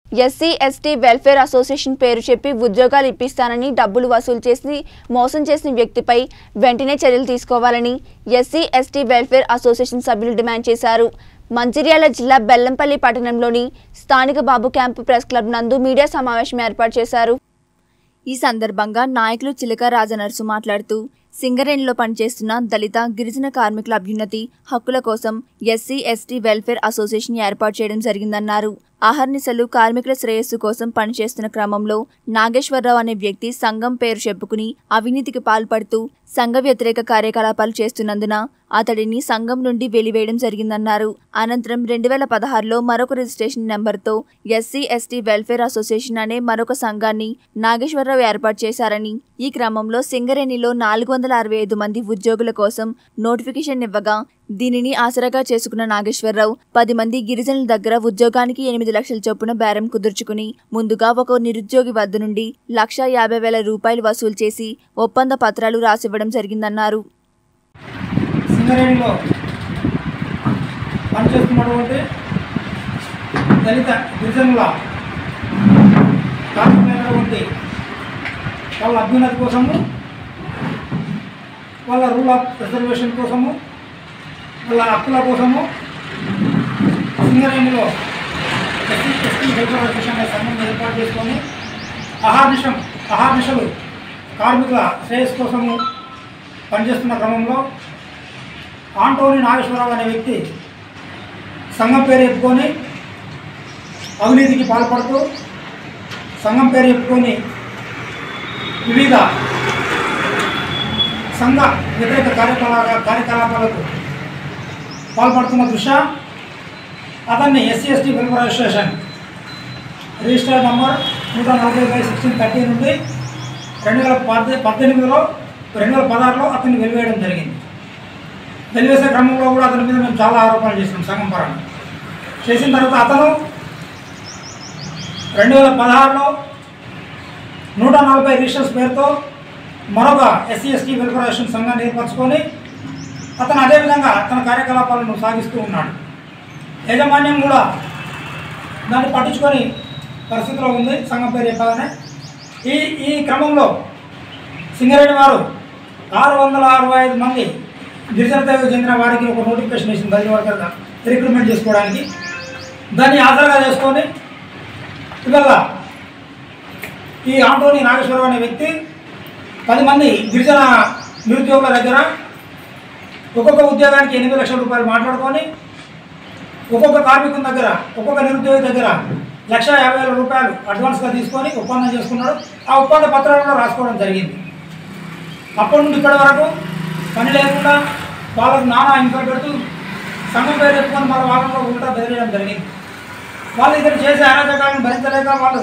SC ST welfare association పేరు చెప్పి ఉద్యోగాలు ఇప్పిస్తానని డబ్బులు వసూలు చేసి మోసం చేసిన వ్యక్తిపై వెంటనే చర్యలు తీసుకోవాలని ఎస్సీ ఎస్టీ వెల్ఫేర్ అసోసియేషన్ సభ్యులు డిమాండ్ చేశారు మంచిర్యాల జిల్లా బెల్లంపల్లి పట్టణంలోని స్థానిక బాబు క్యాంపు ప్రెస్ క్లబ్ నందు మీడియా సమావేశం ఏర్పాటు చేశారు ఈ సందర్భంగా నాయకులు చిలక రాజనర్సు మాట్లాడుతూ సింగరేణిలో పనిచేస్తున్న దళిత గిరిజన కార్మికుల అభ్యున్నతి హక్కుల కోసం ఎస్సీ ఎస్టీ వెల్ఫేర్ అసోసియేషన్ ఏర్పాటు చేయడం జరిగిందన్నారు అహర్నిశలు కార్మికుల శ్రేయస్సు కోసం పనిచేస్తున్న క్రమంలో నాగేశ్వరరావు అనే వ్యక్తి సంఘం పేరు చెప్పుకుని అవినీతికి పాల్పడుతూ సంఘ వ్యతిరేక కార్యకలాపాలు చేస్తున్నందున అతడిని సంఘం నుండి వెలివేయడం జరిగిందన్నారు అనంతరం రెండు వేల పదహారులో మరొక రిజిస్ట్రేషన్ నెంబర్తో ఎస్సీ ఎస్టీ వెల్ఫేర్ అసోసియేషన్ అనే మరొక సంఘాన్ని నాగేశ్వరరావు ఏర్పాటు చేశారని ఈ క్రమంలో సింగరేణిలో నాలుగు వందల అరవై ఐదు మంది ఉద్యోగుల కోసం నోటిఫికేషన్ ఇవ్వగా దీనిని ఆసరాగా చేసుకున్న నాగేశ్వరరావు పది మంది గిరిజనుల దగ్గర ఉద్యోగానికి ఎనిమిది లక్షల చొప్పున బేరం కుదుర్చుకుని ముందుగా ఒక నిరుద్యోగి వద్ద నుండి లక్ష యాభై వేల రూపాయలు వసూలు చేసి ఒప్పంద పత్రాలు రాసివ్వడం జరిగిందన్నారు సింగరేణిలో పనిచేస్తున్నటువంటి దళిత గిరిజనుల కార్మికులైనటువంటి వాళ్ళ అభ్యున్నతి కోసము వాళ్ళ రూల్ ఆఫ్ రిజర్వేషన్ కోసము వాళ్ళ హక్కుల కోసము సింగరేణిలో ఎస్సీ ఎస్టీ వెల్ఫేర్ అసోసియేషన్ అనే సంఘం ఏర్పాటు చేసుకొని అహార్నిషం అహార్నిషలు కార్మికుల శ్రేయస్ కోసము పనిచేస్తున్న క్రమంలో ఆంటోని నాగేశ్వరరావు అనే వ్యక్తి సంఘం పేరు చెప్పుకొని అవినీతికి పాల్పడుతూ సంఘం పేరు చెప్పుకొని వివిధ సంఘ వ్యతిరేక కార్యకలా కార్యకలాపాలకు పాల్పడుతున్న దృష్ట్యా అతన్ని SC ST welfare association register number నూట నలభై బై సిక్స్టీన్ థర్టీ నుండి రెండు వేల పద్దె పద్దెనిమిదిలో రెండు వేల పదహారులో అతన్ని వెలివేయడం జరిగింది వెలివేసే క్రమంలో కూడా అతని మీద మేము చాలా ఆరోపణలు చేసినాం సంఘం పరంగా చేసిన తర్వాత అతను రెండు వేల పదహారులో నూట నలభై రిజిస్టర్స్ పేరుతో మరొక ఎస్సీ ఎస్టీ వెల్ఫేర్ అసోసియేషన్ సంఘాన్ని ఏర్పరచుకొని అతను అదేవిధంగా తన కార్యకలాపాలను సాగిస్తూ ఉన్నాడు యాజమాన్యం కూడా దాన్ని పట్టించుకొని పరిస్థితిలో ఉంది సంఘం పేరు చెప్పగానే ఈ ఈ క్రమంలో సింగరేణి వారు ఆరు వందల అరవై ఐదు మంది గిరిజన తెగకు చెందిన వారికి ఒక నోటిఫికేషన్ ఇచ్చింది బదిలీ వర్కర్గా రిక్రూట్మెంట్ చేసుకోవడానికి దాన్ని ఆధారంగా చేసుకొని ఇవాళ ఈ ఆంటోని నాగేశ్వరరావు అనే వ్యక్తి పది మంది గిరిజన నిరుద్యోగుల దగ్గర ఒక్కొక్క ఉద్యోగానికి ఎనిమిది లక్షల రూపాయలు మాట్లాడుకొని ఒక్కొక్క కార్మికుని దగ్గర ఒక్కొక్క నిరుద్యోగి దగ్గర లక్ష యాభై వేల రూపాయలు అడ్వాన్స్గా తీసుకొని ఒప్పందం చేసుకున్నాడు ఆ ఒప్పంద పత్రాలను రాసుకోవడం జరిగింది అప్పటి నుండి ఇప్పటి వరకు పని లేకుండా వాళ్ళకు నానా ఇంట్లో పెడుతూ సంఘం పేరు చెప్పుకొని మళ్ళీ వాళ్ళలో ఉల్టా బెదిరియడం జరిగింది వాళ్ళు ఇక్కడ చేసే అరాచకాలను భరించలేక వాళ్ళు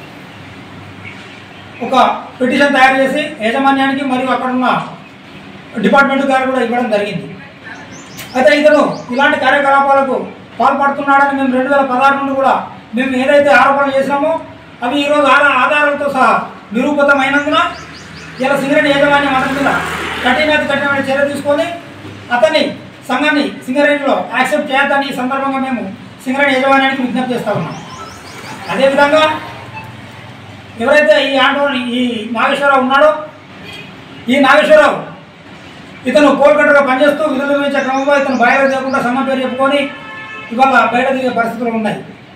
ఒక పిటిషన్ తయారు చేసి యాజమాన్యానికి మరియు అక్కడ ఉన్న డిపార్ట్మెంట్ గారు కూడా ఇవ్వడం జరిగింది అయితే ఇతను ఇలాంటి కార్యకలాపాలకు పాల్పడుతున్నాడని మేము రెండు వేల పదహారు నుండి కూడా మేము ఏదైతే ఆరోపణలు చేసినామో అవి ఈరోజు ఆధార ఆధారాలతో సహా నిరూపితమైనందున ఇలా సింగరేణి యాజమాన్యం అతని మీద కఠినాతి కఠినమైన చర్య తీసుకొని అతన్ని సంఘాన్ని సింగరేణిలో యాక్సెప్ట్ చేయొద్దని ఈ సందర్భంగా మేము సింగరేణి యాజమాన్యానికి విజ్ఞప్తి చేస్తా ఉన్నాం అదేవిధంగా ఎవరైతే ఈ ఆంటోని ఈ నాగేశ్వరరావు ఉన్నాడో ఈ నాగేశ్వరరావు ఇతను కోల్కట్టగా పనిచేస్తూ విధులు నిర్వహించే క్రమంలో ఇతను బయట చేయకుండా సమ్మ పేరు చెప్పుకొని ఇవాళ బయట దిగే పరిస్థితులు ఉన్నాయి